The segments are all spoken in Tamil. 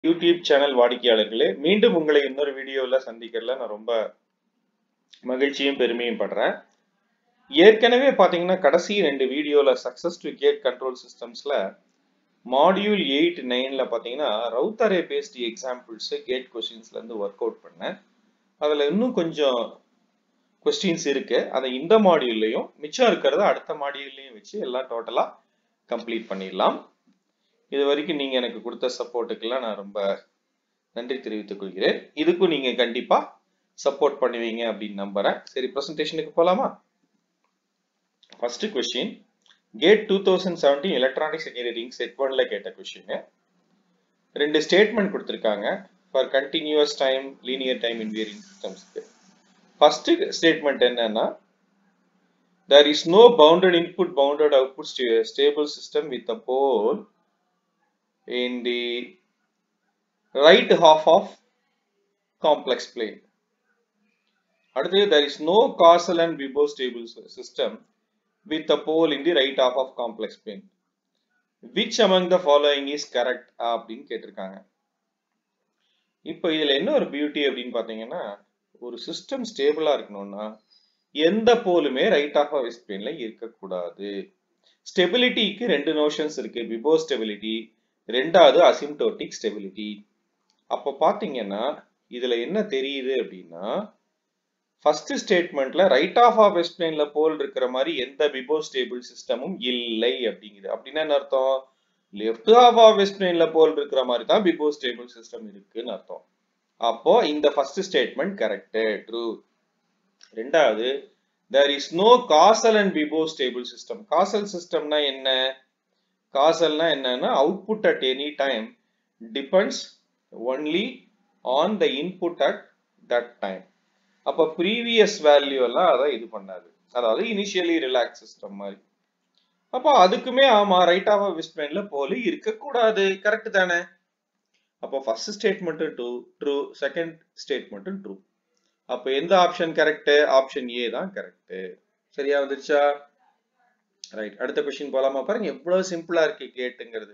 யூடியூப் சேனல் வாடிக்கையாளர்களே மீண்டும் உங்களை இன்னொரு வீடியோவில் சந்திக்கிறதுல நான் ரொம்ப மகிழ்ச்சியும் பெருமையும் படுறேன் ஏற்கனவே பார்த்தீங்கன்னா கடைசி ரெண்டு வீடியோவில் சக்ஸஸ் டு கேட் கண்ட்ரோல் சிஸ்டம்ஸில் மாடியூல் எயிட் நைனில் பார்த்தீங்கன்னா ரவுத்தரே பேஸ்ட் எக்ஸாம்பிள்ஸு கேட் கொஷின்ஸ்லேருந்து ஒர்க் அவுட் பண்ணேன் அதில் இன்னும் கொஞ்சம் கொஸ்டின்ஸ் இருக்கு அதை இந்த மாடியூல்லையும் மிச்சம் இருக்கிறத அடுத்த மாடியூல்லையும் வச்சு எல்லாம் டோட்டலாக கம்ப்ளீட் பண்ணிடலாம் இது வரைக்கும் நீங்கள் எனக்கு கொடுத்த சப்போர்ட்டுக்கெல்லாம் நான் ரொம்ப நன்றி தெரிவித்துக் கொள்கிறேன் இதுக்கும் நீங்கள் கண்டிப்பாக சப்போர்ட் பண்ணுவீங்க அப்படின்னு நம்புறேன் சரி ப்ரெசன்டேஷனுக்கு போகலாமா first question GATE two thousand seventeen electronics engineering set ஒன்ல கேட்ட கொஸ்டின் ரெண்டு ஸ்டேட்மெண்ட் கொடுத்துருக்காங்க for continuous time linear time in varying சிஸ்டம்ஸ்க்கு ஃபர்ஸ்ட் ஸ்டேட்மெண்ட் என்னன்னா there is no bounded input bounded output sta- stable system with a pole in the right half of complex plane அடுத்தது there is no causal and Bibot stable s- system with a pole in the right half of complex plane which among the following is correct அப்படின்னு கேட்டிருக்காங்க இப்போ இதுல என்ன ஒரு பியூட்டி அப்படின்னு பாத்தீங்கன்னா ஒரு சிஸ்டம் ஸ்டேபிளா இருக்கணும்னா எந்த போலுமே ரைட் ஆஃப் வெஸ்ட் பிளேன்ல இருக்கக்கூடாது ஸ்டெபிலிட்டிக்கு ரெண்டு நோஷன்ஸ் இருக்கு பிபோ ஸ்டெபிலிட்டி ரெண்டாவது அசிம்டோட்டிக் ஸ்டெபிலிட்டி அப்போ பாத்தீங்கன்னா இதுல என்ன தெரியுது அப்படின்னா ஃபர்ஸ்ட் ஸ்டேட்மெண்ட்ல ரைட் ஆஃப் ஆஃப் வெஸ்ட் பிளேன்ல போல் இருக்கிற மாதிரி எந்த பிபோ ஸ்டேபிள் சிஸ்டமும் இல்லை அப்படிங்குது அப்படின்னா என்ன அர்த்தம் லெஃப்ட் ஆஃப் ஆஃப் வெஸ்ட் பிளேன்ல போல் இருக்கிற மாதிரி தான் பிபோ ஸ்டேபிள் சிஸ்டம் இருக்குன்னு அர்த்தம் அப்போ இந்த ஃபர்ஸ்ட் ஸ்டேட்மெண்ட் கரெக்ட் ட்ரூ ரெண்டாவது there is no causal and BIBO stable system causal சிஸ்டம்னா என்ன காசல்னா என்னன்னா output at any time depends only on the input at that time அப்போ ப்ரீவியஸ் வேல்யூ எல்லாம் அதை இது பண்ணாது அதாவது இனிஷியலி ரிலாக்ஸ் சிஸ்டம் மாதிரி அப்போ அதுக்குமே ஆமா ரைட் ஆஃப் வெஸ்ட்மென்ட்ல போல இருக்கக்கூடாது கரெக்ட் தானே அப்போ first statement true true second statement true அப்போ எந்த ஆப்ஷன் கரெக்ட் ஆப்ஷன் ஏ தான் கரெக்ட் சரியா வந்துருச்சா ரைட் அடுத்த கொஸ்டின் போலாமா பாருங்க எவ்வளவு சிம்பிளா இருக்கு கேட்டுங்கிறது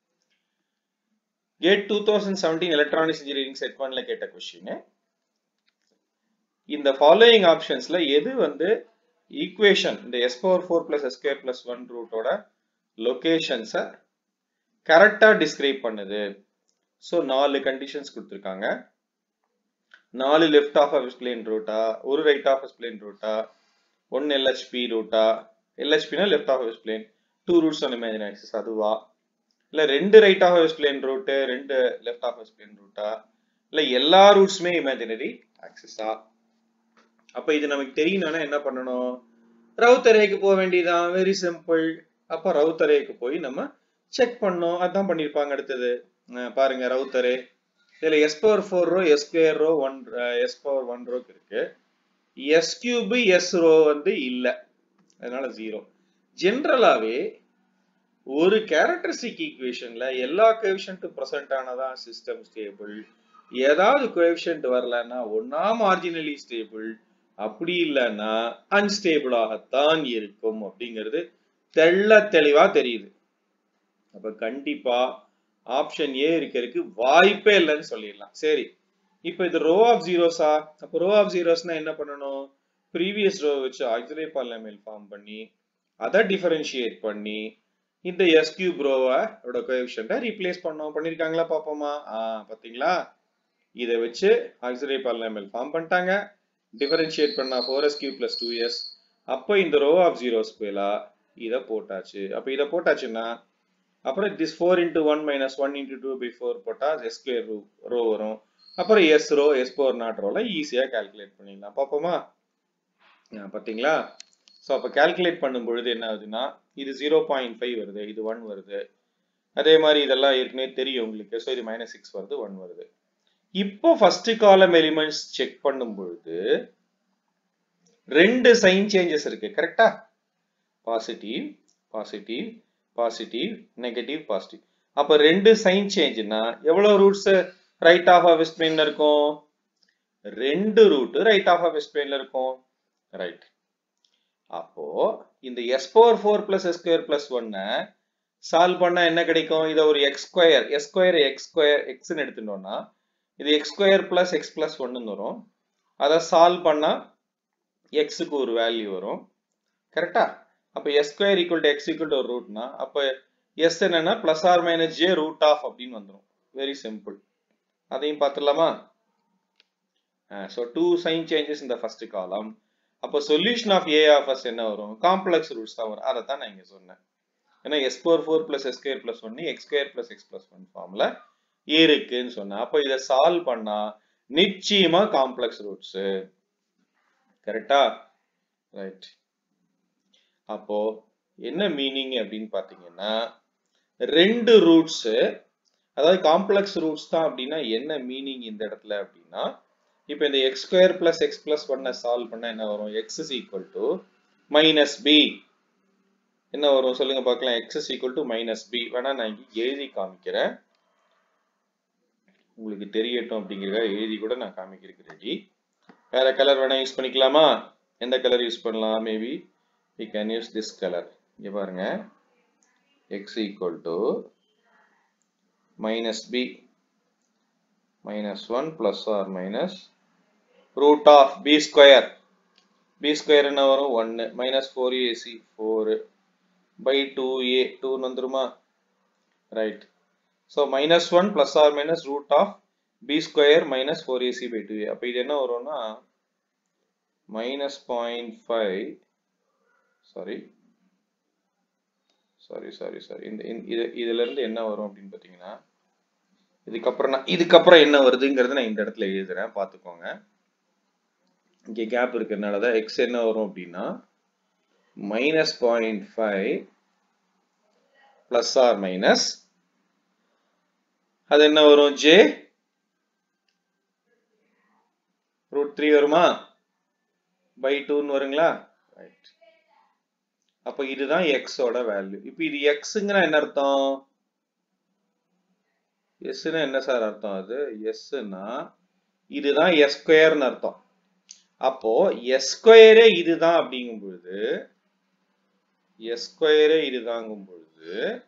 GATE two thousand seventeen electronics engineering set ஒன்ல கேட்ட கொஸ்டின் இந்த ஃபாலோயிங் ஆப்ஷன்ஸ்ல எது வந்து ஈக்குவேஷன் இந்த S power four plus SK plus one ரூட்டோட லொகேஷன்ஸை கரெக்டா டிஸ்கிரைப் பண்ணுது ஸோ நாலு கண்டிஷன்ஸ் கொடுத்துருக்காங்க நாலு லெஃப்ட் ஆஃப் பிளேன் ரூட்டா ஒரு ரைட் ஆஃப் பிளேன் ரூட்டா ஒன் எல்ஹெச்பி ரூட்டா எல்ஹெச்பினா left half plane two roots on imaginary axis அதுவா இல்லை ரெண்டு ரைட் ஆஃப் பிளேன் ரூட்டு ரெண்டு லெஃப்ட் ஆஃப் பிளேன் ரூட்டா இல்லை எல்லா ரூட்ஸுமே இமேஜினரி ஆக்சிஸா அப்போ இது நமக்கு தெரியணும்னா என்ன பண்ணணும் ரவுத்தரேக்கு போக வேண்டியதான் வெரி சிம்பிள் அப்போ ரவுத்தரேக்கு போய் நம்ம செக் பண்ணோம் அதான் பண்ணியிருப்பாங்க அடுத்தது அஹ் பாருங்க ரவுத்தரே இதுல S power four row S square row one S power one ரோக்கு இருக்கு எஸ் கியூபு எஸ் ரோ வந்து இல்ல அதனால ஜீரோ ஜென்ரலாவே ஒரு கேரக்டரிஸ்டிக் ஈக்குவேஷன்ல எல்லா கோஎஃபிஷியன்ட்டும் ப்ரெசென்ட் ஆனதான் சிஸ்டம் ஸ்டேபிள் ஏதாவது கோஎஃபிஷியன்ட் வரலன்னா ஒன்னா மார்ஜினலி ஸ்டேபிள் அப்படி இல்லைன்னா அன்ஸ்டேபிளாகத்தான் இருக்கும் அப்படிங்கிறது தெள்ள தெளிவா தெரியுது அப்ப கண்டிப்பா ஆப்ஷன் ஏ இருக்கிறதுக்கு வாய்ப்பே இல்லைன்னு சொல்லிடலாம் சரி இப்போ இது ரோ ஆஃப் ஜீரோஸா அப்போ ரோ ஆஃப் ஜீரோஸ்னா என்ன பண்ணணும் ப்ரீவியஸ் ரோ வச்சு ஆக்சிலே பார்லமெல் ஃபார்ம் பண்ணி அதை டிஃபரன்ஷியேட் பண்ணி இந்த எஸ் கியூப் ரோவை கோஎஃபிஷியன்ட்டை ரீப்ளேஸ் பண்ணோம் பண்ணியிருக்காங்களா பார்ப்போமா ஆ பார்த்தீங்களா இதை வச்சு ஆக்சிலே பார்லமெல் ஃபார்ம் பண்ணிட்டாங்க டிஃபரன்ஷியேட் பண்ணா four S cube plus two S அப்போ இந்த ரோ ஆஃப் ஜீரோஸ் பேலா இதை போட்டாச்சு அப்போ இதை போட்டாச்சுன்னா அப்புறம் this four into one minus one into two by four போட்டால் எஸ் ஸ்கொயர் ரூ ரோ வரும் அப்புறம் S row S four naught ரோல ஈஸியாக கால்குலேட் பண்ணிடலாம் பார்ப்போமா பார்த்தீங்களா ஸோ அப்போ கால்குலேட் பண்ணும் பொழுது என்ன ஆகுதுன்னா இது ஜீரோ பாயிண்ட் ஃபைவ் வருது இது ஒன் வருது அதே மாதிரி இதெல்லாம் ஏற்கனவே தெரியும் உங்களுக்கு ஸோ இது மைனஸ் சிக்ஸ் வருது ஒன் வருது இப்போ ஃபர்ஸ்ட் காலம் எலிமெண்ட்ஸ் செக் பண்ணும் பொழுது ரெண்டு சைன் சேஞ்சஸ் இருக்கு கரெக்டா positive positive positive negative positive அப்ப ரெண்டு சைன் சேஞ்ச்னா எவ்வளவு ரூட்ஸ் ரைட் ஆஃப் வெஸ்ட் பிளேன்ல இருக்கும் ரெண்டு ரூட் ரைட் ஆஃப் வெஸ்ட் பிளேன்ல இருக்கும் ரைட் அப்போ இந்த S power four plus S square plus ஒன்ன சால்வ் பண்ணா என்ன கிடைக்கும் இதை ஒரு X square S square X square எக்ஸ்ன்னு எடுத்துட்டோம்னா இது X square plus X plus ஒன்னு வரும் அதை சால்வ் பண்ணா எக்ஸுக்கு ஒரு வேல்யூ வரும் கரெக்டா அப்ப S square equal to X equal to ஒரு ரூட்னா அப்ப எஸ் என்னன்னா plus or minus J root of அப்படின்னு வந்துடும் வெரி சிம்பிள் அதையும் பார்த்துடலாமா ஸோ டூ சைன் சேஞ்சஸ் இந்த ஃபர்ஸ்ட் காலம் அப்போ solution of A of S என்ன வரும் காம்ப்ளெக்ஸ் ரூட்ஸ் தான் வரும் அதை தான் நான் இங்க சொன்னேன் ஏன்னா S square four plus S square plus ஒன்னு X square plus X plus one ஃபார்ம்ல இருக்குன்னு சொன்னேன் அப்போ இதை சால்வ் பண்ணா நிச்சயமா காம்ப்ளெக்ஸ் ரூட்ஸ் கரெக்டா ரைட் அப்போ என்ன மீனிங் அப்படின்னு பாத்தீங்கன்னா ரெண்டு ரூட்ஸ் அதாவது காம்ப்ளெக்ஸ் ரூட்ஸ் தான் அப்படின்னா என்ன மீனிங் இந்த இடத்துல அப்படின்னா இப்போ இந்த X square plus X plus ஒன்னை சால்வ் பண்ணா என்ன வரும் X is equal to minus B என்ன வரும் சொல்லுங்க பார்க்கலாம் X is equal to minus B வேணா நான் இங்க எழுதி காமிக்கிறேன் உங்களுக்கு தெரியட்டும் அப்படிங்கிறத எழுதி கூட நான் காமிக்கிறதுக்கு ரெடி வேற கலர் வேணா யூஸ் பண்ணிக்கலாமா எந்த கலர் யூஸ் பண்ணலாம் maybe we can use this color இங்க பாருங்க x equal to minus b minus 1 plus or minus root of b square b square என்ன வரும் 1 minus 4ac 4 by 2a 2 வந்துருமா right so minus 1 plus or minus root of b square minus 4ac by 2a அப்ப இது என்ன வரும்னா minus 0.5 sorry sorry sorry sorry இந்த இது இதுல இருந்து என்ன வரும் அப்படின்னு பாத்தீங்கன்னா இதுக்கப்புறம் நான் இதுக்கப்புறம் என்ன வருதுங்கிறத நான் இந்த இடத்துல எழுதுறேன் பாத்துக்கோங்க இங்க கேப் இருக்கிறதுனாலதான் எக்ஸ் என்ன வரும் அப்படின்னா minus point five plus or minus அது என்ன வரும் ஜே ரூட் த்ரீ வருமா பை டூன்னு வருங்களா ரைட் அப்ப இதுதான் எக்ஸோட வேல்யூ இப்ப இது எக்ஸுங்கிற என்ன அர்த்தம் எஸ்னா என்ன சார் அர்த்தம் அது எஸ்னா இதுதான் எஸ் ஸ்கொயர்னு அர்த்தம் அப்போ எஸ் ஸ்கொயரே இதுதான் அப்படிங்கும் பொழுது எஸ் ஸ்கொயரே இதுதாங்கும் பொழுது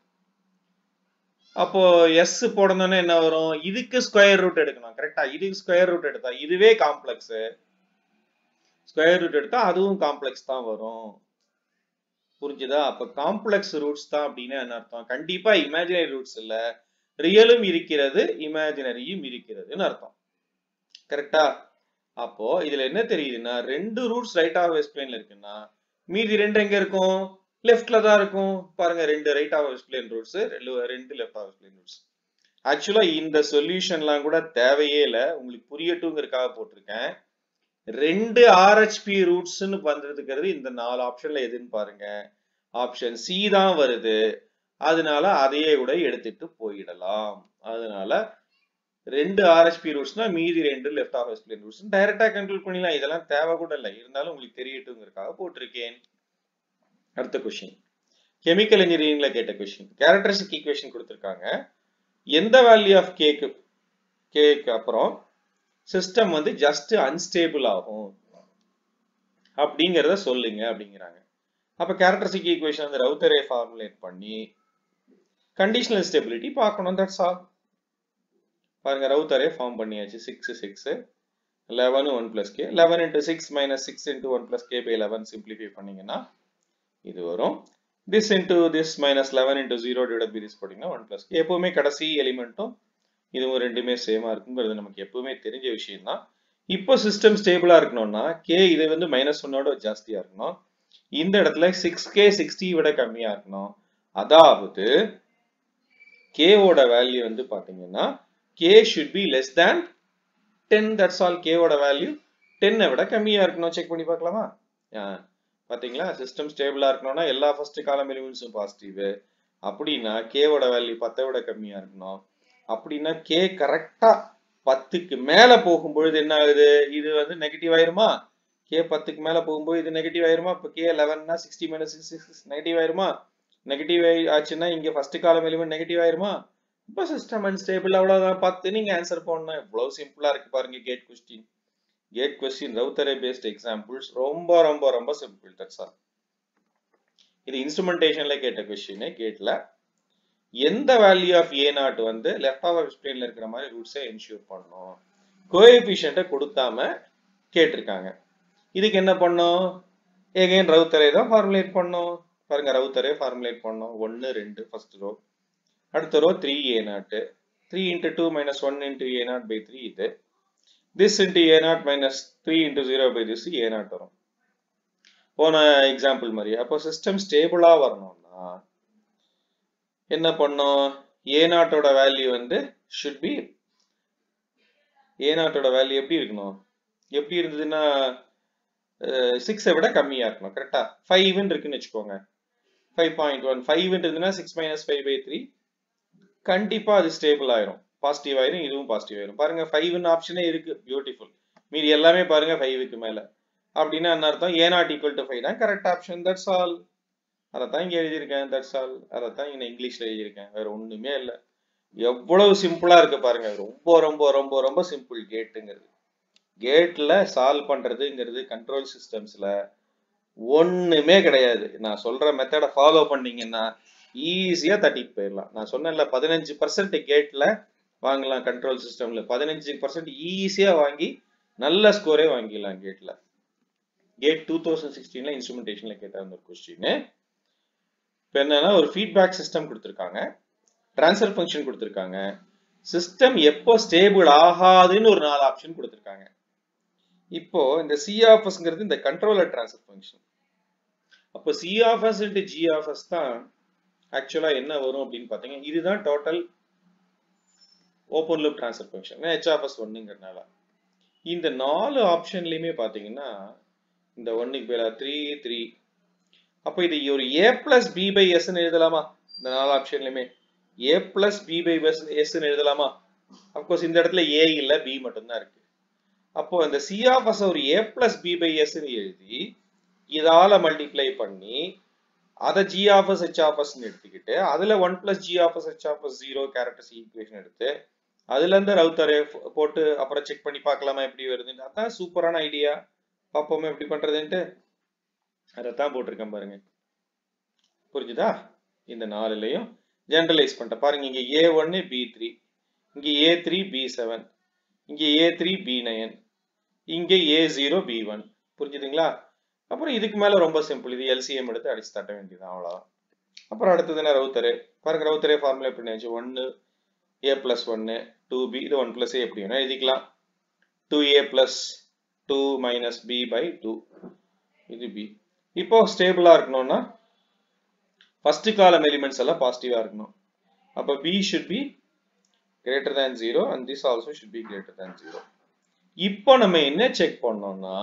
அப்போ எஸ் போடணும்னா என்ன வரும் இதுக்கு ஸ்கொயர் ரூட் எடுக்கணும் கரெக்டா இதுக்கு ஸ்கொயர் ரூட் எடுத்தா இதுவே காம்ப்ளெக்ஸ் ஸ்கொயர் ரூட் எடுத்தா அதுவும் காம்ப்ளெக்ஸ் தான் வரும் புரிஞ்சுதா அப்ப காம்ப்ளெக்ஸ் ரூட்ஸ் தான் அப்படின்னா என்ன அர்த்தம் கண்டிப்பா இமேஜினரி ரூட்ஸ் இல்ல ரியலும் இருக்கிறது இமேஜினரியும் இருக்கிறதுன்னு அர்த்தம் கரெக்டா அப்போ இதுல என்ன தெரியுதுன்னா ரெண்டு ரூட்ஸ் ரைட் ஆஃப் வெஸ்ட் பிளேன்ல இருக்குன்னா மீதி ரெண்டு எங்க இருக்கும் லெஃப்ட்ல தான் இருக்கும் பாருங்க ரெண்டு right half S plane roots ரெண்டு left half S plane roots ஆக்சுவலா இந்த சொல்யூஷன்லாம் கூட தேவையே இல்லை உங்களுக்கு புரியட்டுங்கிறதுக்காக போட்டிருக்கேன் ரெண்டு ஆர்ஹெச்பி ரூட்ஸ்னு பண்றதுக்கிறது இந்த நாலு ஆப்ஷன்ல எதுன்னு பாருங்க ஆப்ஷன் சி தான் வருது அதனால அதையே கூட எடுத்துட்டு போயிடலாம் அதனால ரெண்டு ஆர்ஹெச்பி ரூட்ஸ்னா மீதி ரெண்டு லெஃப்ட் ஆஃப் எஸ்பிளேன் ரூட்ஸ் டைரக்டா கண்ட்ரோல் பண்ணிடலாம் இதெல்லாம் தேவை கூட இல்லை இருந்தாலும் உங்களுக்கு தெரியட்டுங்கிறதுக்காக போட்டிருக்கேன் அடுத்த கொஸ்டின் கெமிக்கல் இன்ஜினியரிங்ல கேட்ட கொஸ்டின் கேரக்டரிஸ்டிக் ஈக்குவேஷன் கொடுத்துருக்காங்க எந்த வேல்யூ ஆஃப் கேக்கு கேக்கு அப்புறம் சிஸ்டம் வந்து ஜஸ்ட் அன்ஸ்டேபிள் ஆகும் அப்படிங்கிறத சொல்லுங்க அப்படிங்கிறாங்க அப்ப கேரக்டரிஸ்டிக் ஈக்குவேஷன் வந்து ரவுத்தரே ஃபார்முலேட் பண்ணி கண்டிஷனல் ஸ்டெபிலிட்டி பார்க்கணும் தட்ஸ் ஆல் பாருங்க ரவுத்தரே ஃபார்ம் பண்ணியாச்சு six six eleven one plus K eleven into six minus six into one plus K by eleven simplify பண்ணீங்கன்னா இது வரும் this into this minus eleven into zero divide by this போட்டீங்கன்னா ஒன் பிளஸ் கே எப்பவுமே கடைசி எலிமெண்ட்டும் இதுவும் ரெண்டுமே சேமா இருக்குங்கிறது நமக்கு எப்பவுமே தெரிஞ்ச விஷயம் தான் இப்போ சிஸ்டம் ஸ்டேபிளா இருக்கணும்னா கே இது வந்து மைனஸ் ஒன்னோட ஜாஸ்தியா இருக்கணும் இந்த இடத்துல சிக்ஸ் கே சிக்ஸ்டி விட கம்மியா இருக்கணும் அதாவது கேவோட வேல்யூ வந்து பாத்தீங்கன்னா K should be less than ten that's all கேவோட வேல்யூ டென்னை விட கம்மியா இருக்கணும் செக் பண்ணி பார்க்கலாமா பாத்தீங்களா சிஸ்டம் ஸ்டேபிளா இருக்கணும்னா எல்லா ஃபர்ஸ்ட் காலம் எலிமெண்ட்ஸும் பாசிட்டிவ் அப்படின்னா கேவோட வேல்யூ பத்தை விட கம்மியா இருக்கணும் அப்படின்னா கே கரெக்டா பத்துக்கு மேல போகும்பொழுது என்ன ஆகுது இது வந்து நெகட்டிவ் ஆயிருமா கே பத்துக்கு மேல போகும்போது இது நெகட்டிவ் ஆயிருமா இப்போ கே லெவன்னா சிக்ஸ்டி மைனஸ் சிக்ஸ் நெகட்டிவ் ஆயிருமா நெகட்டிவ் ஆச்சுன்னா இங்க ஃபர்ஸ்ட் காலம் எலிமெண்ட் நெகட்டிவ் ஆயிருமா இப்போ சிஸ்டம் அன்ஸ்டேபிள் அவ்வளவுதான் பார்த்து நீங்க ஆன்சர் பண்ணணும் இவ்வளவு சிம்பிளா இருக்கு பாருங்க GATE question GATE question Routh array based examples ரொம்ப ரொம்ப ரொம்ப சிம்பிள் தட்ஸ் ஆல் இது இன்ஸ்ட்ருமெண்டேஷன்ல கேட்ட கொஸ்டின் கேட்ல எந்த வேல்யூ ஆஃப் ஏ நாட் வந்து லெஃப்ட் ஆஃப் பிளேன்ல இருக்கிற மாதிரி ரூட்ஸை என்ஷூர் பண்ணணும் கோஎஃபிஷியன்ட்டை கொடுக்காம கேட்டிருக்காங்க இதுக்கு என்ன பண்ணோம் எகைன் ரவுத்தரை தான் ஃபார்முலேட் பண்ணோம் பாருங்க ரவுத்தரே ஃபார்முலேட் பண்ணோம் ஒன்று ரெண்டு ஃபர்ஸ்ட் ரோ அடுத்த row three A naught three into two minus one into A naught by three இது this into A naught minus three into zero by this A naught வரும் போன எக்ஸாம்பிள் மாதிரி அப்போ சிஸ்டம் ஸ்டேபிளா வரணும்னா என்ன பண்ணோம் ஏ நாட்டோட வேல்யூ வந்து ஷுட் பி ஏ நாட்டோட வேல்யூ எப்படி இருக்கணும் எப்படி இருந்ததுன்னா சிக்ஸை விட கம்மியா இருக்கணும் கரெக்டா ஃபைவ்னு இருக்குன்னு வச்சுக்கோங்க ஃபைவ் பாயிண்ட் ஒன் ஃபைவ் இருந்ததுன்னா six minus five by three கண்டிப்பா அது ஸ்டேபிள் ஆயிரும் பாசிட்டிவ் ஆயிரும் இதுவும் பாசிட்டிவ் ஆயிரும் பாருங்க ஃபைவ்னு ஆப்ஷனே இருக்கு பியூட்டிஃபுல் மீதி எல்லாமே பாருங்க ஃபைவுக்கு மேல அப்படின்னா என்ன அர்த்தம் A naught equal to five தான் கரெக்ட் ஆப்ஷன் தட்ஸ் ஆல் அதை தான் இங்க எழுதியிருக்கேன் தட்ஸ் ஆல் அதை தான் இங்க இங்கிலீஷ்ல எழுதியிருக்கேன் வேற ஒண்ணுமே இல்லை எவ்வளவு சிம்பிளா இருக்கு பாருங்க ரொம்ப ரொம்ப ரொம்ப ரொம்ப சிம்பிள் கேட்டுங்கிறது கேட்ல சால்வ் பண்றதுங்கிறது கண்ட்ரோல் சிஸ்டம்ஸ்ல ஒண்ணுமே கிடையாது நான் சொல்ற மெத்தடை ஃபாலோ பண்ணீங்கன்னா ஈஸியா தட்டிட்டு போயிடலாம் நான் சொன்னேன்ல பதினஞ்சு பர்சன்ட் கேட்ல வாங்கலாம் கண்ட்ரோல் சிஸ்டம்ல பதினஞ்சு பர்சன்ட் ஈஸியா வாங்கி நல்ல ஸ்கோரே வாங்கிடலாம் கேட்ல கேட் டூ தௌசண்ட் சிக்ஸ்டீன்ல இன்ஸ்ட்ருமெண்டேஷன்ல கேட்ட ஒரு கொஸ்டின் இப்போ என்னன்னா ஒரு ஃபீட்பேக் சிஸ்டம் கொடுத்துருக்காங்க ட்ரான்ஸ்ஃபர் ஃபங்க்ஷன் கொடுத்துருக்காங்க சிஸ்டம் எப்போ ஸ்டேபிள் ஆகாதுன்னு ஒரு நாலு ஆப்ஷன் கொடுத்துருக்காங்க இப்போ இந்த சி ஆஃப்எஸ்ங்கிறது இந்த கண்ட்ரோலர் ட்ரான்ஸ்ஃபர் ஃபங்க்ஷன் அப்போ C of S into G of S தான் ஆக்சுவலா என்ன வரும் அப்படின்னு பாத்தீங்கன்னா இதுதான் total open loop transfer function H of S ஒன்னுங்கிறனால இந்த நாலு ஆப்ஷன்லயுமே பாத்தீங்கன்னா இந்த ஒன்னுக்கு பேரா த்ரீ த்ரீ அப்போ இது ஒரு ஏ பிளஸ் பி பை எஸ்ன்னு எழுதலாமா இந்த நாலு ஆப்ஷன்லயுமே A plus B by S எஸ்ன்னு எழுதலாமா அப்கோர்ஸ் இந்த இடத்துல ஏ இல்ல பி மட்டும்தான் இருக்கு அப்போ இந்த சி ஆஃப் எஸ் ஒரு ஏ பிளஸ் பி பை எஸ்ன்னு எழுதி இதால மல்டிப்ளை பண்ணி அதை G of S H of எஸ்ன்னு எடுத்துக்கிட்டு அதுல one plus G of S H of S zero characters equation எடுத்து அதுல இருந்து ரவுத்தரை போட்டு அப்புறம் செக் பண்ணி பார்க்கலாமா எப்படி வருதுன்னு அதான் சூப்பரான ஐடியா பார்ப்போமே எப்படி பண்றதுன்ட்டு அதைத்தான் போட்டிருக்கேன் பாருங்க புரிஞ்சுதா இந்த நாலுலையும் ஜென்ரலைஸ் பண்ணிட்டேன் பாருங்க இங்க ஏ ஒன்னு பி த்ரீ இங்க ஏ த்ரீ பி செவன் இங்க ஏ த்ரீ பி நைன் இங்க ஏ ஜீரோ பி ஒன் புரிஞ்சுதுங்களா அப்புறம் இதுக்கு மேல ரொம்ப சிம்பிள் இது எல்சிஎம் எடுத்து அடிச்சு தட்ட வேண்டியது அவ்வளவுதான் அப்புறம் அடுத்தது என்ன ரவுத்தரு பாருங்க ரவுத்தரே ஃபார்முலா எப்படி நினைச்சு ஒன்னு ஏ பிளஸ் ஒன்னு டூ பி இது ஒன் பிளஸ் ஏ எப்படி வேணா எழுதிக்கலாம் two A plus two minus B by two இது பி இப்போ ஸ்டேபிளா இருக்கணும்னா ஃபர்ஸ்ட் காலம் எலிமெண்ட்ஸ் எல்லாம் பாசிட்டிவா இருக்கணும் அப்ப B should be greater than zero and this also should be greater than zero இப்போ நம்ம என்ன செக் பண்ணோம்னா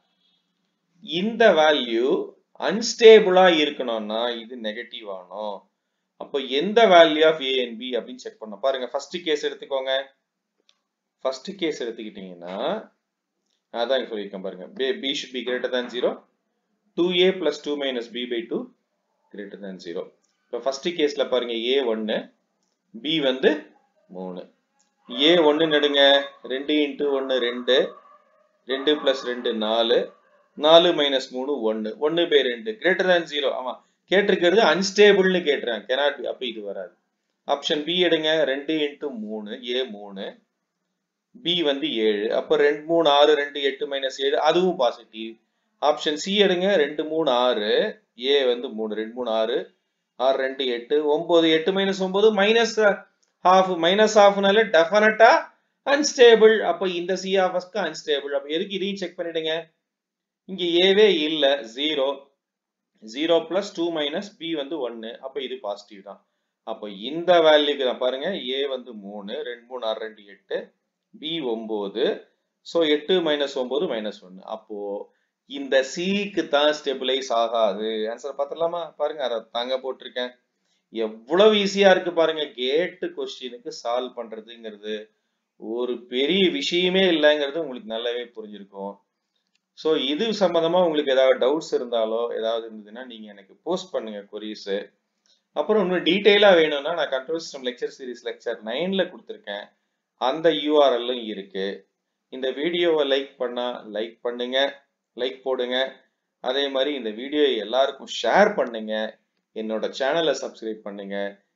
இந்த வேல்யூ அன்ஸ்டேபிளா இருக்கணும்னா இது நெகட்டிவ் ஆனோம் அப்போ எந்த value of A and B அப்படின்னு செக் பண்ணோம் பாருங்க ஃபர்ஸ்ட் கேஸ் எடுத்துக்கோங்க ஃபர்ஸ்ட் கேஸ் எடுத்துக்கிட்டீங்கன்னா அதான் இங்க சொல்லியிருக்கேன் பாருங்க B should be greater than zero two A plus two minus B by two greater than zero இப்போ ஃபர்ஸ்ட் கேஸ்ல பாருங்க ஏ ஒன்னு பி வந்து மூணு ஏ ஒன்னு நடுங்க ரெண்டு இன்ட்டு ஒன்னு ரெண்டு ரெண்டு பிளஸ் ரெண்டு நாலு நாலு மைனஸ் மூணு ஒன்னு ஒன்னு பை ரெண்டு கிரேட்டர் தேன் ஜீரோ ஆமா கேட்டிருக்கிறது அன்ஸ்டேபிள்னு கேட்டுறாங்க கெனாட் அப்ப இது வராது ஆப்ஷன் பி எடுங்க ரெண்டு இன்ட்டு மூணு ஏ மூணு பி வந்து ஏழு அப்ப ரெண்டு மூணு ஆறு ரெண்டு எட்டு மைனஸ் ஏழு அதுவும் பாசிட்டிவ் ஆப்ஷன் சி எடுங்க ரெண்டு மூணு ஆறு ஏ வந்து மூணு ரெண்டு மூணு ஆறு ஆறு ரெண்டு எட்டு ஒன்பது எட்டு மைனஸ் ஒன்பது மைனஸ் ஹாஃப் மைனஸ் ஹாஃப்னால டெஃபினட்டா அன்ஸ்டேபிள் அப்போ இந்த சி ஆஃப்ஸ்க்கு அன்ஸ்டேபிள் அப்போ எதுக்கு இதையும் செக் பண்ணிடுங்க இங்க ஏவே இல்ல zero zero plus two minus B வந்து ஒன்னு அப்போ இது பாசிட்டிவ் தான் அப்போ இந்த வேல்யூக்கு தான் பாருங்க ஏ வந்து மூணு ரெண்டு மூணு ஆறு ரெண்டு எட்டு பி ஒன்பது ஸோ எட்டு மைனஸ் ஒன்பது மைனஸ் ஒன்னு அப்போ இந்த சிக்கு தான் ஸ்டெபிளைஸ் ஆகாது ஆன்சர் பார்த்துடலாமா பாருங்க அதை தாங்க போட்டிருக்கேன் எவ்வளவு ஈஸியா இருக்கு பாருங்க கேட்டு கொஸ்டினுக்கு சால்வ் பண்றதுங்கிறது ஒரு பெரிய விஷயமே இல்லைங்கிறது உங்களுக்கு நல்லாவே புரிஞ்சிருக்கும் ஸோ இது சம்பந்தமா உங்களுக்கு ஏதாவது டவுட்ஸ் இருந்தாலோ ஏதாவது இருந்ததுன்னா நீங்க எனக்கு போஸ்ட் பண்ணுங்க கொரிஸ் அப்புறம் இன்னும் டீட்டெயிலா வேணும்னா நான் control system lecture series lecture நைன்ல கொடுத்துருக்கேன் அந்த யூஆர்எல்லும் இருக்கு இந்த வீடியோவை லைக் பண்ணா லைக் பண்ணுங்க லைக் போடுங்க அதே மாதிரி இந்த வீடியோ எல்லாருக்கும் ஷேர் பண்ணுங்க என்னோட சேனலை சப்ஸ்கிரைப் பண்ணுங்க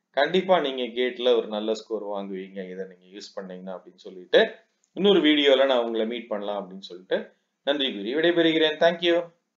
கண்டிப்பா நீங்க கேட்ல ஒரு நல்ல ஸ்கோர் வாங்குவீங்க இதை நீங்க யூஸ் பண்ணீங்கன்னா அப்படின்னு சொல்லிட்டு இன்னொரு வீடியோல நான் உங்களை மீட் பண்ணலாம் அப்படின்னு சொல்லிட்டு நன்றி கூறி விடைபெறுகிறேன் தேங்க்யூ